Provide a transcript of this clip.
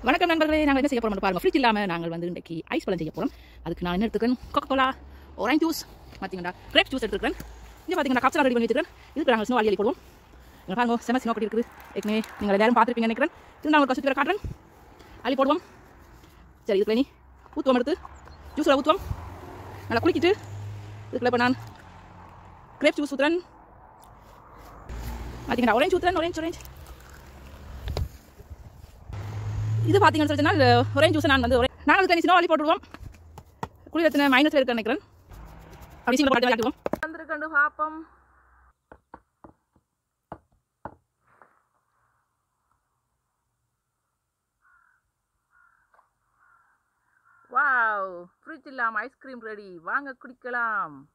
வணக்கம் நண்பர்களே நாங்கள் என்ன செய்ய போறோம் பாருங்க ஃப்ரிட்ஜ் இல்லாமல் நாங்கள் வந்து இன்றைக்கி ஐஸ் பழம் செய்ய போகிறோம் அதுக்கு நான் என்ன எடுத்துக்கிறேன் கொக்கோ கோலா orange ஜூஸ் பார்த்தீங்கன்னா கிரேப் ஜூஸ் எடுத்துக்கிறேன் இங்கே பார்த்தீங்கன்னா கப்ஸெல்லாம் ரெடி பண்ணி வச்சுக்கிறேன் இதுக்கு நாங்கள் ஸ்னோ அள்ளி போடுவோம் இங்கே பாருங்க செம ஸ்னோ கட்டி இருக்குது ஏற்கனவே நீங்கள் எல்லாரும் பார்த்துருப்பீங்க நினைக்கிறேன் இது நான் ஒரு சுற்றி வர காட்டுறேன் அள்ளி போடுவோம் சரி இதுக்குள்ள நீ ஊற்றுவோம் எடுத்து ஜூஸில் ஊற்றுவோம் நல்லா குளிக்கிட்டு இதுக்குள்ள இப்போ நான் கிரேப் ஜூஸ் ஊற்றுறேன் பார்த்தீங்கன்னா orange ஊற்றுறேன் orange orange இது பார்த்தீங்கன்னு சொல்லிச்சுன்னா ஒரே ஜூஸ் நான் வந்து ஒரே நான் அதுக்கு தனி அள்ளி போட்டுருவோம் குளிரத்தின மைனஸில் இருக்க நினைக்கிறேன் அப்படி சீக்கிரம் போட்டு விளையாடுவோம் வந்திருக்கண்டு பாப்பம் வாவ் ஃப்ரிட்ஜ் இல்லாமல் ஐஸ்கிரீம் ரெடி வாங்க குடிக்கலாம்